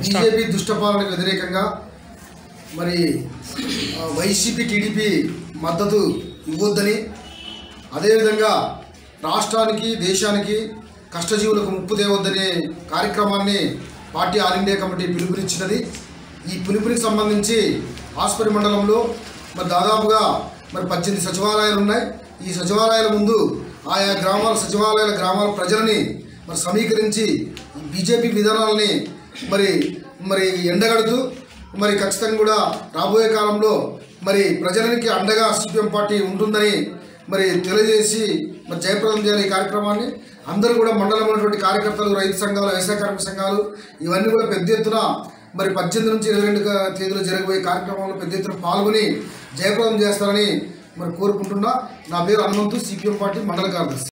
BJP దుష్టపాలనకు వ్యతిరేకంగా మరి ఆ, వైసీపీ టీడీపీ మద్దతు ఇవ్వొద్దని అదేవిధంగా రాష్ట్రానికి దేశానికి కష్టజీవులకు ముప్పు తేవద్దనే కార్యక్రమాన్ని పార్టీ ఆల్ ఇండియా కమిటీ పిలుపునిచ్చినది ఈ పిలుపునికి సంబంధించి ఆస్పరి మండలంలో మరి దాదాపుగా మరి పద్దెనిమిది సచివాలయాలు ఉన్నాయి ఈ సచివాలయాల ముందు ఆయా గ్రామాల సచివాలయాల గ్రామాల ప్రజలని మరి సమీకరించి ఈ బీజేపీ విధానాలని మరి మరి ఎండగడుతూ మరి ఖచ్చితంగా కూడా రాబోయే కాలంలో మరి ప్రజలకి అండగా సిపిఎం పార్టీ ఉంటుందని మరి తెలియజేసి మరి జయప్రదం చేయాలి ఈ కార్యక్రమాన్ని అందరూ కూడా మండలంలో ఉన్నటువంటి కార్యకర్తలు రైతు సంఘాలు వ్యవసాయ కార్మిక సంఘాలు ఇవన్నీ కూడా పెద్ద ఎత్తున మరి పద్దెనిమిది నుంచి ఇరవై రెండు తేదీలో జరగబోయే కార్యక్రమంలో పెద్ద ఎత్తున పాల్గొని జయప్రదం చేస్తారని మరి కోరుకుంటున్నా నా పేరు హనుమంతు సిపిఎం పార్టీ మండల కార్యదర్శి